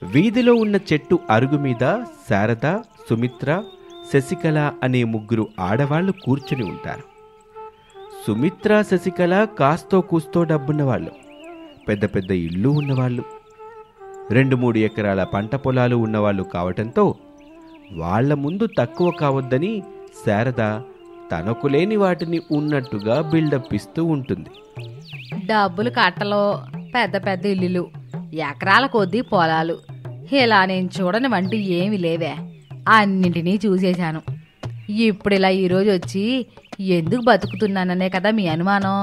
వీధిలో ఉన్న చెట్టు అరుగు మీద శారద సుమిత్ర శశికళ అనే ముగ్గురు ఆడవాళ్లు కూర్చుని ఉంటారు సుమిత్ర శశికళ కాస్తో కూస్తో డబ్బున్నవాళ్ళు పెద్ద పెద్ద ఇళ్ళు ఉన్నవాళ్ళు రెండు మూడు ఎకరాల పంట పొలాలు ఉన్నవాళ్ళు కావటంతో వాళ్ళ ముందు తక్కువ కావద్దని శారద తనకు లేని వాటిని ఉన్నట్టుగా బిల్డప్ ఇస్తూ ఉంటుంది డబ్బులు కట్టలు పెద్ద పెద్ద ఇల్లులు ఎకరాల కొద్దీ పొలాలు ఇలా నేను చూడని వంటి ఏమి లేవే అన్నింటినీ చూసేశాను ఇప్పుడు ఇలా ఈరోజు వచ్చి ఎందుకు బతుకుతున్నాననే కదా మీ అనుమానం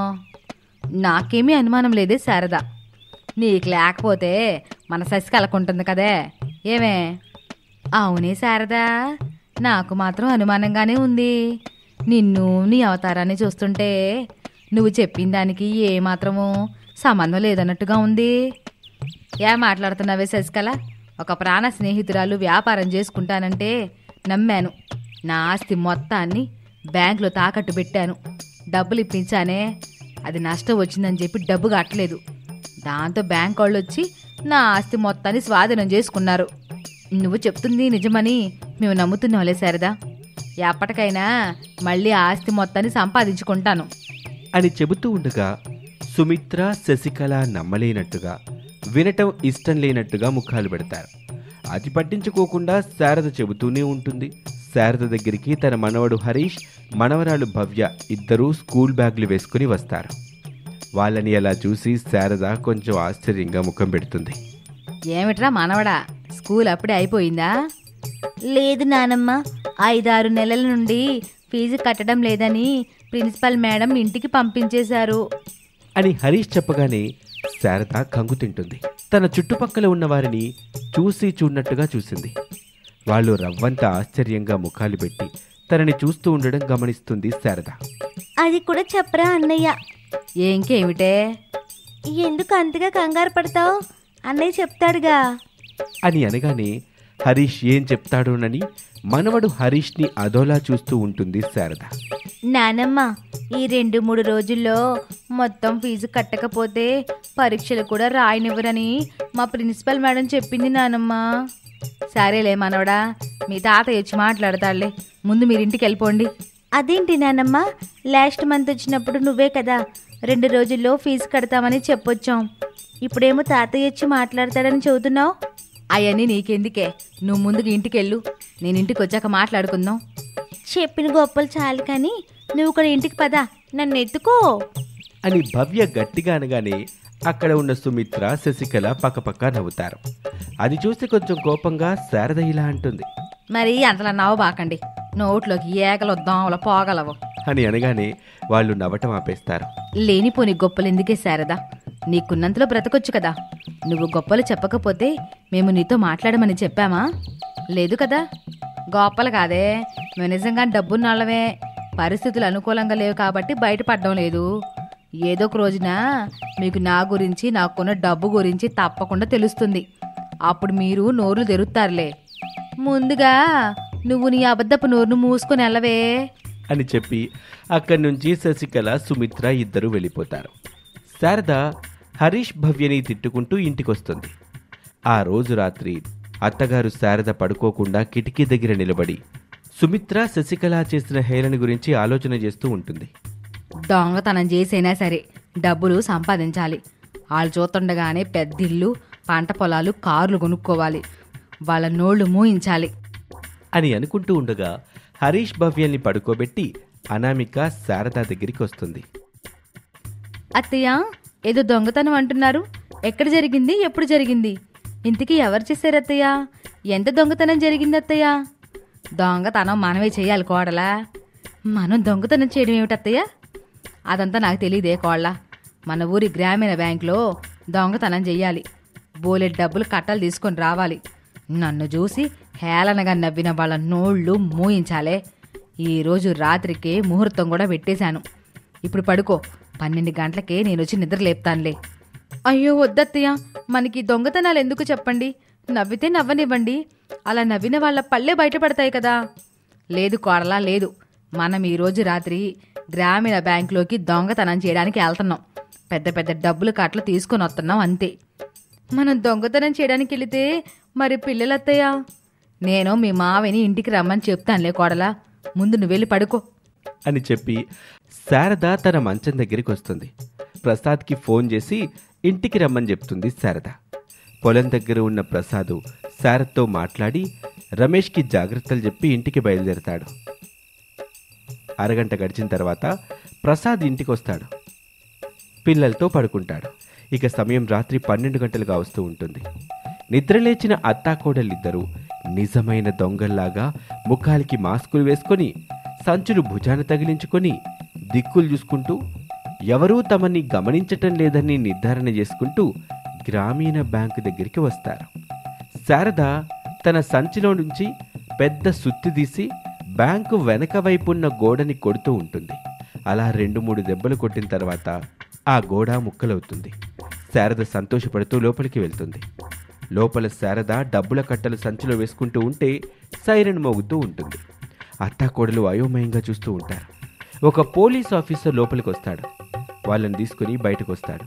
నాకేమీ అనుమానం లేదే శారద నీకు లేకపోతే మన శశికలకుంటుంది కదే ఏమే అవునే శారదా నాకు మాత్రం అనుమానంగానే ఉంది నిన్ను నీ అవతారాన్ని చూస్తుంటే నువ్వు చెప్పిన దానికి ఏమాత్రము సంబంధం లేదన్నట్టుగా ఉంది ఏ మాట్లాడుతున్నావే శశికళ ఒక ప్రాణ స్నేహితురాలు వ్యాపారం చేసుకుంటానంటే నమ్మాను నా ఆస్తి మొత్తాన్ని బ్యాంకులో తాకట్టు పెట్టాను డబ్బులు ఇప్పించానే అది నష్టం వచ్చిందని చెప్పి డబ్బు కట్టలేదు దాంతో బ్యాంక్ వాళ్ళు వచ్చి నా ఆస్తి మొత్తాన్ని స్వాధీనం చేసుకున్నారు నువ్వు చెప్తుంది నిజమని మేము నమ్ముతున్నాంలే శారదా ఎప్పటికైనా మళ్ళీ ఆ ఆస్తి మొత్తాన్ని సంపాదించుకుంటాను అని చెబుతూ ఉండగా సుమిత్ర శశికళ నమ్మలేనట్టుగా వినటం ఇష్టం లేనట్టుగా ముఖాలు పెడతారు అది పట్టించుకోకుండా శారద చెబుతూనే ఉంటుంది శారద దగ్గరికి తన మనవడు హరీష్ మనవరాలు భవ్య ఇద్దరూ స్కూల్ బ్యాగ్లు వేసుకుని వస్తారు వాళ్ళని అలా చూసి శారద కొంచెం ఆశ్చర్యంగా ముఖం పెడుతుంది ఏమిట్రా మనవడా స్కూల్ అప్పుడే అయిపోయిందా లేదు నానమ్మ ఐదారు నెలల నుండి ఫీజు కట్టడం లేదని ప్రిన్సిపల్ మేడం ఇంటికి పంపించేశారు అని హరీష్ చెప్పగానే శారద కంగు తింటుంది తన చుట్టుపక్కల ఉన్న వారిని చూసి చూడనట్టుగా చూసింది వాళ్ళు రవ్వంత ఆశ్చర్యంగా ముఖాలు పెట్టి తనని చూస్తూ ఉండడం గమనిస్తుంది శారద అది కూడా చెప్పరా అన్నయ్య ఇంకేమిటే ఎందుకు అంతగా కంగారు పడతావు అన్నయ్య చెప్తాడుగా అని అనగానే హరీష్ ఏం చెప్తాడోనని మనవడు హరీష్ని అదోలా చూస్తూ ఉంటుంది శారద నానమ్మ ఈ రెండు మూడు రోజుల్లో మొత్తం ఫీజు కట్టకపోతే పరీక్షలు కూడా రాయనివ్వరని మా ప్రిన్సిపల్ మేడం చెప్పింది నానమ్మ సరేలే మనవడా మీ తాతయ్య వచ్చి మాట్లాడతాడులే ముందు మీరు ఇంటికి వెళ్ళిపోండి అదేంటి నానమ్మ లాస్ట్ మంత్ వచ్చినప్పుడు నువ్వే కదా రెండు రోజుల్లో ఫీజు కడతామని చెప్పొచ్చాం ఇప్పుడేమో తాతయ్య వచ్చి మాట్లాడతాడని చెబుతున్నావు అవన్నీ నీకెందుకే నువ్వు ముందుకు ఇంటికి వెళ్ళు నేను ఇంటికి వచ్చాక మాట్లాడుకుందాం చెప్పిన గొప్పలు చాలు కానీ నువ్వు కూడా ఇంటికి పదా నన్ను ఎత్తుకో అని భవ్య గట్టిగా అనగానే అక్కడ ఉన్న సుమిత్ర శశికళ పక్కపక్క నవ్వుతారు అది చూసి కొంచెం కోపంగా శారద ఇలా అంటుంది మరి అంతలా నవ్వబాకండి నోట్లోకి ఏకలు దోమలు పోగలవు అని అనగానే వాళ్ళు నవ్వటం ఆపేస్తారు లేనిపోని గొప్పలు ఎందుకే శారదా నీకున్నంతలో బ్రతకొచ్చు కదా నువ్వు గొప్పలు చెప్పకపోతే మేము నీతో మాట్లాడమని చెప్పామా లేదు కదా గొప్పలు కాదే మేము నిజంగా డబ్బున్నాళ్ళమే పరిస్థితులు అనుకూలంగా లేవు కాబట్టి బయటపడడం లేదు ఏదో ఒక రోజున మీకు నా గురించి నాకున్న డబ్బు గురించి తప్పకుండా తెలుస్తుంది అప్పుడు మీరు నోరులు తెరుస్తారులే ముందుగా నువ్వు నీ అబద్ధపు నోరును మూసుకొని వెళ్ళవే అని చెప్పి అక్కడి నుంచి శశికళ సుమిత్ర ఇద్దరు వెళ్ళిపోతారు శారద హరీష్ భవ్యని తిట్టుకుంటూ ఇంటికొస్తుంది ఆ రోజు రాత్రి అత్తగారు శారద పడుకోకుండా కిటికీ దగ్గర నిలబడి సుమిత్ర శశికళ చేసిన హేళన గురించి ఆలోచన చేస్తూ ఉంటుంది దొంగతనం చేసైనా సరే డబ్బులు సంపాదించాలి వాళ్ళు చూస్తుండగానే పెద్దిల్లు పంట పొలాలు కార్లు కొనుక్కోవాలి వాళ్ళ నోళ్లు మూయించాలి అని అనుకుంటూ ఉండగా హరీష్ భవ్యల్ని పడుకోబెట్టి అనామిక శారద దగ్గరికి వస్తుంది అత్తయ్య ఏదో దొంగతనం అంటున్నారు ఎక్కడ జరిగింది ఎప్పుడు జరిగింది ఇంతకీ ఎవరు చేశారు అత్తయ్య ఎంత దొంగతనం జరిగింది అత్తయ్య దొంగతనం మనమే చేయాలి కోడలా మనం దొంగతనం చేయడం ఏమిటి అత్తయ్య అదంతా నాకు తెలియదే కోళ్ళ మన ఊరి గ్రామీణ బ్యాంకులో దొంగతనం చెయ్యాలి బోలెడ్ డబ్బులు కట్టలు తీసుకొని రావాలి నన్ను చూసి హేళనగా నవ్విన వాళ్ళ నోళ్ళు మూయించాలే ఈరోజు రాత్రికి ముహూర్తం కూడా పెట్టేశాను ఇప్పుడు పడుకో పన్నెండు గంటలకే నేను వచ్చి నిద్ర లేపుతానులే అయ్యో వద్దత్తయ్య మనకి దొంగతనాలు ఎందుకు చెప్పండి నవ్వితే నవ్వనివ్వండి అలా నవ్విన వాళ్ళ పళ్ళే బయటపడతాయి కదా లేదు కోడలా లేదు మనం ఈరోజు రాత్రి గ్రామీణ బ్యాంకులోకి దొంగతనం చేయడానికి వెళ్తున్నాం పెద్ద పెద్ద డబ్బులు కట్టలు తీసుకొని వస్తున్నాం అంతే మనం దొంగతనం చేయడానికి వెళితే మరి పిల్లలత్తయ్య నేను మీ మావిని ఇంటికి రమ్మని చెప్తానులే కోడలా ముందు నువ్వు వెళ్ళి పడుకో అని చెప్పి శారద తన మంచం దగ్గరికి వస్తుంది ప్రసాద్కి ఫోన్ చేసి ఇంటికి రమ్మని చెప్తుంది శారద పొలం దగ్గర ఉన్న ప్రసాద్ శారద్తో మాట్లాడి రమేష్కి జాగ్రత్తలు చెప్పి ఇంటికి బయలుదేరతాడు అరగంట గడిచిన తర్వాత ప్రసాద్ ఇంటికి వస్తాడు పిల్లలతో పడుకుంటాడు ఇక సమయం రాత్రి పన్నెండు గంటలుగా వస్తూ ఉంటుంది నిద్రలేచిన అత్తాకోడలిద్దరూ నిజమైన దొంగల్లాగా ముఖాలకి మాస్కులు వేసుకొని సంచులు భుజాన తగిలించుకొని దిక్కులు చూసుకుంటూ ఎవరూ తమని గమనించటం లేదని నిర్ధారణ చేసుకుంటూ గ్రామీణ బ్యాంకు దగ్గరికి వస్తారు శారద తన సంచిలో నుంచి పెద్ద సుత్తి తీసి బ్యాంకు వెనక వైపున్న గోడని కొడుతూ ఉంటుంది అలా రెండు మూడు దెబ్బలు కొట్టిన తర్వాత ఆ గోడ ముక్కలవుతుంది శారద సంతోషపడుతూ లోపలికి వెళ్తుంది లోపల శారద డబ్బుల కట్టలు సంచిలో వేసుకుంటూ ఉంటే సైరన్ మోగుతూ ఉంటుంది అత్తాకోడలు అయోమయంగా చూస్తూ ఉంటారు ఒక పోలీస్ ఆఫీసర్ లోపలికి వస్తాడు వాళ్ళని తీసుకుని బయటకు వస్తాడు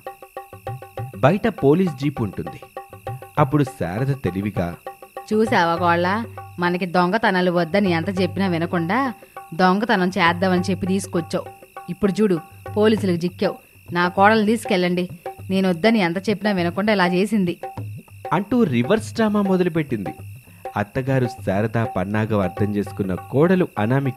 బయట పోలీస్ జీప్ ఉంటుంది అప్పుడు శారద తెలివిగా చూసావా కోళ్ళ మనకి దొంగతనాలు వద్దని ఎంత చెప్పినా వినకుండా దొంగతనం చేద్దామని చెప్పి తీసుకొచ్చావు ఇప్పుడు చూడు పోలీసులకు చిక్కావు నా కోడలు తీసుకెళ్ళండి నేను వద్దని ఎంత చెప్పినా వినకుండా ఇలా చేసింది అంటూ రివర్స్ డ్రామా మొదలుపెట్టింది అత్తగారు శారద పన్నాగం అర్థం చేసుకున్న కోడలు అనామిక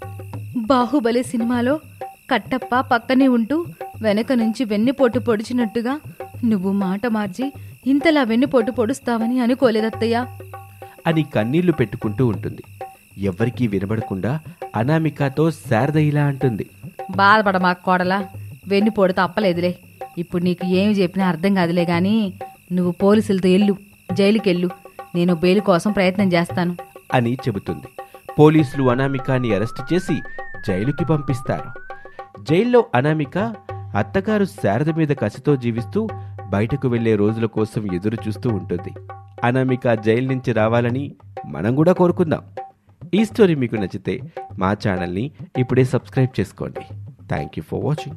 బాహుబలి సినిమాలో కట్టప్ప పక్కనే ఉంటూ వెనక నుంచి వెన్నుపోటు పొడిచినట్టుగా నువ్వు మాట మార్చి ఇంతలా వెన్నుపోటు పొడుస్తావని అనుకోలేదత్తయ్య అని కన్నీళ్లు పెట్టుకుంటూ ఉంటుంది ఎవ్వరికీ వినబడకుండా అనామికతో శారద ఇలా అంటుంది బాధపడ మా కోడలా వెన్నుపోడు తప్పలేదులే ఇప్పుడు నీకు ఏమి చెప్పినా అర్థం కాదులే గాని నువ్వు పోలీసులతో ఎల్లు జైలుకెళ్ళు నేను బెయిల్ కోసం ప్రయత్నం చేస్తాను అని చెబుతుంది పోలీసులు అనామికాని అరెస్ట్ చేసి జైలుకి పంపిస్తారు జైల్లో అనామిక అత్తగారు శారద మీద కసితో జీవిస్తూ బయటకు వెళ్లే రోజుల కోసం ఎదురు చూస్తూ ఉంటుంది అనామిక జైలు నుంచి రావాలని మనం కూడా కోరుకుందాం ఈ స్టోరీ మీకు నచ్చితే మా ఛానల్ని ఇప్పుడే సబ్స్క్రైబ్ చేసుకోండి థ్యాంక్ యూ ఫర్ వాచింగ్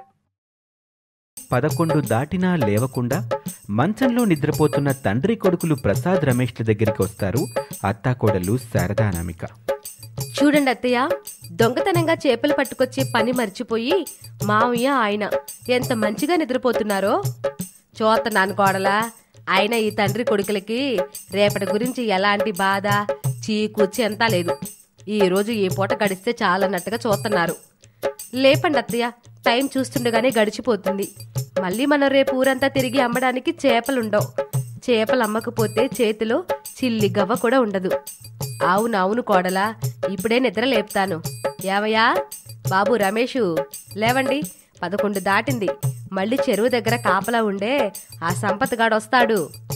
పదకొండు దాటినా లేవకుండా మంచంలో నిద్రపోతున్న తండ్రి కొడుకులు ప్రసాద్ రమేష్ల దగ్గరికి వస్తారు అత్తాకోడలు శారదా అనామిక చూడండి అత్తయ్య దొంగతనంగా చేపలు పట్టుకొచ్చే పని మర్చిపోయి మావయ్య ఆయన ఎంత మంచిగా నిద్రపోతున్నారో చూస్తున్నాను కోడలా ఆయన ఈ తండ్రి కొడుకులకి రేపటి గురించి ఎలాంటి బాధ చీకు చెంత లేదు ఈ రోజు ఈ పూట గడిస్తే చాలన్నట్టుగా చూస్తున్నారు లేపండి అత్తయ్య టైం చూస్తుండగానే గడిచిపోతుంది మళ్ళీ మనం రేపు ఊరంతా తిరిగి అమ్మడానికి చేపలుండవు చేపలు అమ్మకపోతే చేతిలో చిల్లి గవ్వ కూడా ఉండదు అవునవును కోడలా ఇప్పుడే నిద్ర లేపుతాను ఏవయ్యా బాబు రమేషు లేవండి పదకొండు దాటింది మళ్ళీ చెరువు దగ్గర కాపలా ఉండే ఆ సంపత్ గాడొస్తాడు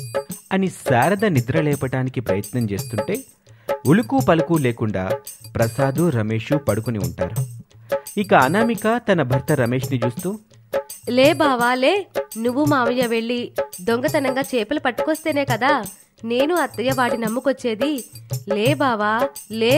అని శారద నిద్ర లేపటానికి ప్రయత్నం చేస్తుంటే ఉలుకు పలుకు లేకుండా ప్రసాదు రమేషు పడుకుని ఉంటారు ఇక అనామిక తన భర్త రమేష్ని చూస్తూ లే బావా లే నువ్వు మావయ్య వెళ్ళి దొంగతనంగా చేపలు పట్టుకొస్తేనే కదా నేను అత్తయ్య వాటి నమ్ముకొచ్చేది లే బావా లే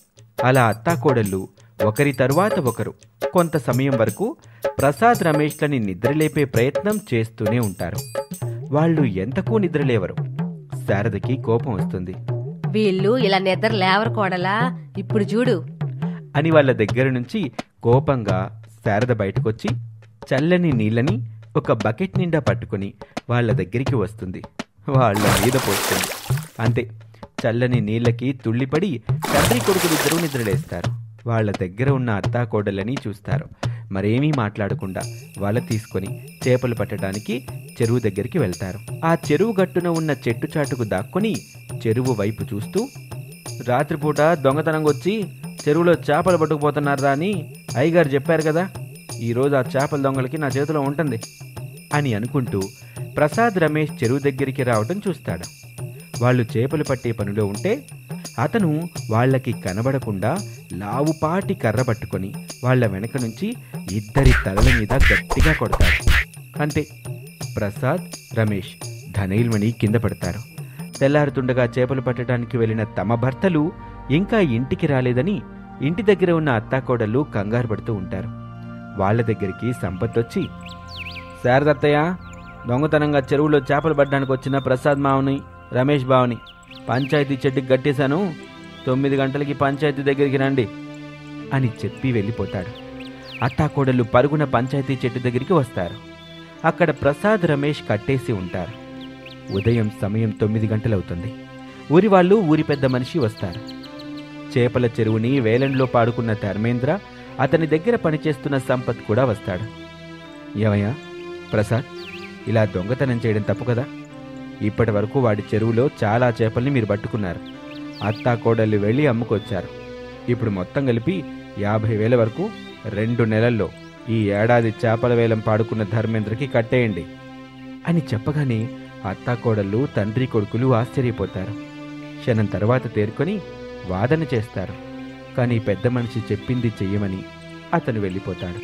అలా అత్తాకోడళ్ళు ఒకరి తరువాత ఒకరు కొంత సమయం వరకు ప్రసాద్ రమేష్లని నిద్రలేపే ప్రయత్నం చేస్తూనే ఉంటారు వాళ్ళు ఎంతకూ నిద్రలేవరు శారదకి కోపం వస్తుంది వీళ్ళు ఇలా నిద్ర లేవరు కోడలా ఇప్పుడు చూడు అని వాళ్ళ దగ్గర నుంచి కోపంగా శారద బయటకొచ్చి చల్లని నీళ్ళని ఒక బకెట్ నిండా పట్టుకొని వాళ్ళ దగ్గరికి వస్తుంది వాళ్ళ మీద పోస్తుంది అంతే చల్లని నీళ్ళకి తుళ్ళిపడి తండ్రి కొడుకులిద్దరూ నిద్రలేస్తారు వాళ్ళ దగ్గర ఉన్న అత్తాకోడలని చూస్తారు మరేమీ మాట్లాడకుండా వల తీసుకొని చేపలు పట్టడానికి చెరువు దగ్గరికి వెళ్తారు ఆ చెరువు గట్టున ఉన్న చెట్టు చాటుకు దాక్కొని చెరువు వైపు చూస్తూ రాత్రిపూట దొంగతనంగా వచ్చి చెరువులో చేపలు పట్టుకుపోతున్నారా అని అయ్యగారు చెప్పారు కదా ఈరోజు ఆ చేపల దొంగలకి నా చేతిలో ఉంటుంది అని అనుకుంటూ ప్రసాద్ రమేష్ చెరువు దగ్గరికి రావటం చూస్తాడు వాళ్ళు చేపలు పట్టే పనిలో ఉంటే అతను వాళ్ళకి కనబడకుండా లావుపాటి కర్ర పట్టుకొని వాళ్ళ వెనక నుంచి ఇద్దరి తలల మీద గట్టిగా కొడతాడు అంతే ప్రసాద్ రమేష్ ధనైల్మణి కింద పడతారు తెల్లారుతుండగా చేపలు పట్టడానికి వెళ్ళిన తమ భర్తలు ఇంకా ఇంటికి రాలేదని ఇంటి దగ్గర ఉన్న అత్తాకోడళ్ళు కంగారు పడుతూ ఉంటారు వాళ్ళ దగ్గరికి సంపత్ వచ్చి శారదత్తయ్య దొంగతనంగా చెరువులో చేపలు పట్టడానికి వచ్చిన ప్రసాద్ మావని రమేష్ బావని పంచాయతీ చెట్టుకి కట్టేశాను తొమ్మిది గంటలకి పంచాయతీ దగ్గరికి రండి అని చెప్పి వెళ్ళిపోతాడు అత్తాకోడళ్ళు పరుగున పంచాయతీ చెట్టు దగ్గరికి వస్తారు అక్కడ ప్రసాద్ రమేష్ కట్టేసి ఉంటారు ఉదయం సమయం తొమ్మిది గంటలవుతుంది ఊరి వాళ్ళు ఊరి పెద్ద మనిషి వస్తారు చేపల చెరువుని వేలంలో పాడుకున్న ధర్మేంద్ర అతని దగ్గర పనిచేస్తున్న సంపత్ కూడా వస్తాడు ఏమయ్యా ప్రసాద్ ఇలా దొంగతనం చేయడం తప్పు కదా ఇప్పటి వరకు వాడి చెరువులో చాలా చేపల్ని మీరు పట్టుకున్నారు అత్తా కోడళ్ళు వెళ్ళి అమ్ముకొచ్చారు ఇప్పుడు మొత్తం కలిపి యాభై వేల వరకు రెండు నెలల్లో ఈ ఏడాది చేపల వేలం పాడుకున్న ధర్మేంద్రకి కట్టేయండి అని చెప్పగానే అత్తా కోడళ్ళు తండ్రి కొడుకులు ఆశ్చర్యపోతారు క్షణం తర్వాత తేరుకొని వాదన చేస్తారు కానీ పెద్ద మనిషి చెప్పింది చెయ్యమని అతను వెళ్ళిపోతాడు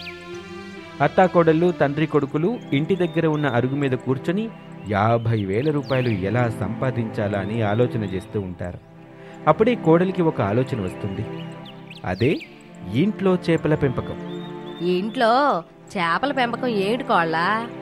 అత్తాకోడళ్ళు తండ్రి కొడుకులు ఇంటి దగ్గర ఉన్న అరుగు మీద కూర్చొని యాభై వేల రూపాయలు ఎలా సంపాదించాలా అని ఆలోచన చేస్తూ ఉంటారు అప్పుడే కోడలికి ఒక ఆలోచన వస్తుంది అదే ఇంట్లో చేపల పెంపకం ఇంట్లో చేపల పెంపకం ఏంటి కోళ్ళ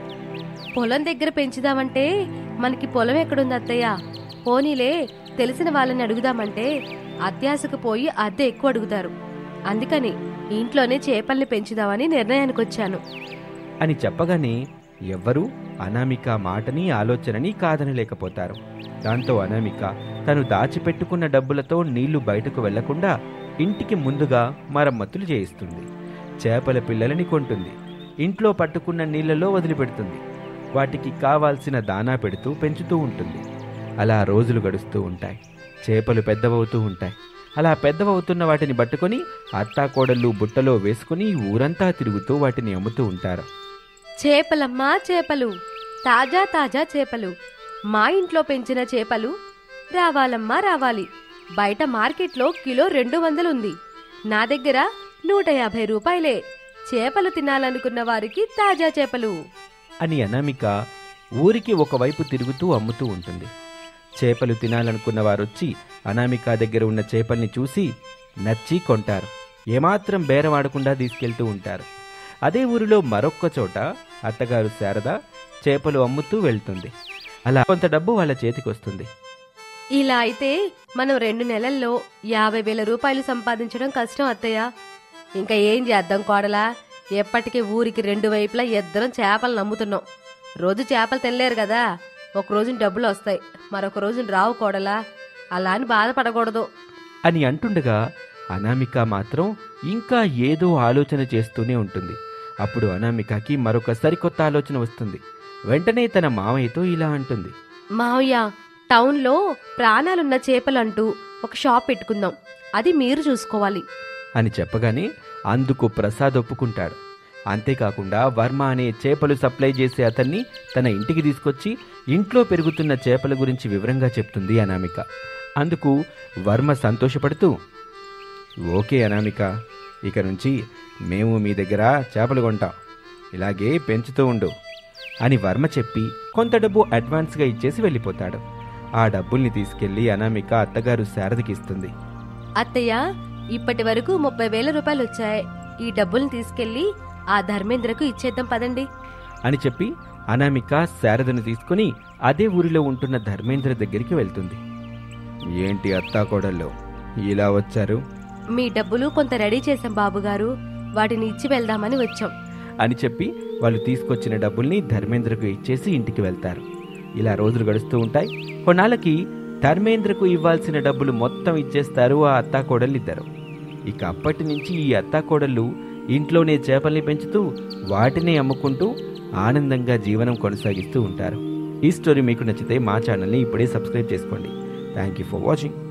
పొలం దగ్గర పెంచుదామంటే మనకి పొలం ఎక్కడుంది అత్తయ్య పోనీలే తెలిసిన వాళ్ళని అడుగుదామంటే అత్యాశకు పోయి అద్దె ఎక్కువ అడుగుతారు అందుకని ఇంట్లోనే చేపల్ని పెంచుదామని నిర్ణయానికి వచ్చాను అని చెప్పగానే ఎవ్వరూ అనామిక మాటని ఆలోచనని కాదనలేకపోతారు దాంతో అనామిక తను దాచిపెట్టుకున్న డబ్బులతో నీళ్లు బయటకు వెళ్లకుండా ఇంటికి ముందుగా మరమ్మతులు చేయిస్తుంది చేపల పిల్లలని కొంటుంది ఇంట్లో పట్టుకున్న నీళ్లలో వదిలిపెడుతుంది వాటికి కావాల్సిన దానా పెడుతూ పెంచుతూ ఉంటుంది అలా రోజులు గడుస్తూ ఉంటాయి చేపలు పెద్దవవుతూ ఉంటాయి అలా పెద్దవవుతున్న వాటిని పట్టుకొని అత్తాకోడళ్ళు బుట్టలో వేసుకుని ఊరంతా తిరుగుతూ వాటిని అమ్ముతూ ఉంటారు చేపలమ్మా చేపలు తాజా తాజా చేపలు మా ఇంట్లో పెంచిన చేపలు రావాలమ్మా రావాలి బయట మార్కెట్లో కిలో రెండు వందలుంది నా దగ్గర నూట యాభై రూపాయలే చేపలు తినాలనుకున్న వారికి తాజా చేపలు అని అనామిక ఊరికి ఒకవైపు తిరుగుతూ అమ్ముతూ ఉంటుంది చేపలు తినాలనుకున్న వారొచ్చి అనామిక దగ్గర ఉన్న చేపల్ని చూసి నచ్చి కొంటారు ఏమాత్రం బేరమాడకుండా తీసుకెళ్తూ ఉంటారు అదే ఊరిలో మరొక్క చోట అత్తగారు శారద చేపలు అమ్ముతూ వెళ్తుంది అలా కొంత డబ్బు వాళ్ళ చేతికొస్తుంది ఇలా అయితే మనం రెండు నెలల్లో యాభై వేల రూపాయలు సంపాదించడం కష్టం అత్తయ్య ఇంకా ఏం చేద్దాం కోడలా ఎప్పటికీ ఊరికి రెండు వైపులా ఇద్దరం చేపలు నమ్ముతున్నాం రోజు చేపలు తినలేరు కదా ఒక రోజున డబ్బులు వస్తాయి మరొక రోజున రావు కోడలా అలా అని బాధపడకూడదు అని అంటుండగా అనామిక మాత్రం ఇంకా ఏదో ఆలోచన చేస్తూనే ఉంటుంది అప్పుడు అనామికకి మరొక సరికొత్త ఆలోచన వస్తుంది వెంటనే తన మామయ్యతో ఇలా అంటుంది మావయ్య టౌన్లో ప్రాణాలున్న చేపలంటూ ఒక షాప్ పెట్టుకుందాం అది మీరు చూసుకోవాలి అని చెప్పగానే అందుకు ప్రసాద్ ఒప్పుకుంటాడు అంతేకాకుండా వర్మ అనే చేపలు సప్లై చేసే అతన్ని తన ఇంటికి తీసుకొచ్చి ఇంట్లో పెరుగుతున్న చేపల గురించి వివరంగా చెప్తుంది అనామిక అందుకు వర్మ సంతోషపడుతూ ఓకే అనామిక ఇక నుంచి మేము మీ దగ్గర చేపలు కొంటాం ఇలాగే పెంచుతూ ఉండు అని వర్మ చెప్పి కొంత డబ్బు అడ్వాన్స్గా ఇచ్చేసి వెళ్ళిపోతాడు ఆ డబ్బుల్ని తీసుకెళ్లి అనామిక అత్తగారు శారదకి ఇస్తుంది అత్తయ్య ఇప్పటి వరకు ముప్పై వేల రూపాయలు వచ్చాయి ఈ డబ్బుల్ని తీసుకెళ్లి ఆ ధర్మేంద్రకు ఇచ్చేద్దాం పదండి అని చెప్పి అనామిక శారదను తీసుకుని అదే ఊరిలో ఉంటున్న ధర్మేంద్ర దగ్గరికి వెళ్తుంది ఏంటి అత్తాకోడల్లో ఇలా వచ్చారు మీ డబ్బులు కొంత రెడీ చేశాం బాబుగారు వాటిని ఇచ్చి వెళ్దామని వచ్చాం అని చెప్పి వాళ్ళు తీసుకొచ్చిన డబ్బుల్ని ధర్మేంద్రకు ఇచ్చేసి ఇంటికి వెళ్తారు ఇలా రోజులు గడుస్తూ ఉంటాయి కొన్నాళ్ళకి ధర్మేంద్రకు ఇవ్వాల్సిన డబ్బులు మొత్తం ఇచ్చేస్తారు ఆ అత్తాకోడళ్ళిద్దరు ఇక అప్పటి నుంచి ఈ అత్తాకోడళ్ళు ఇంట్లోనే చేపల్ని పెంచుతూ వాటినే అమ్ముకుంటూ ఆనందంగా జీవనం కొనసాగిస్తూ ఉంటారు ఈ స్టోరీ మీకు నచ్చితే మా ఛానల్ని ఇప్పుడే సబ్స్క్రైబ్ చేసుకోండి థ్యాంక్ యూ ఫర్ వాచింగ్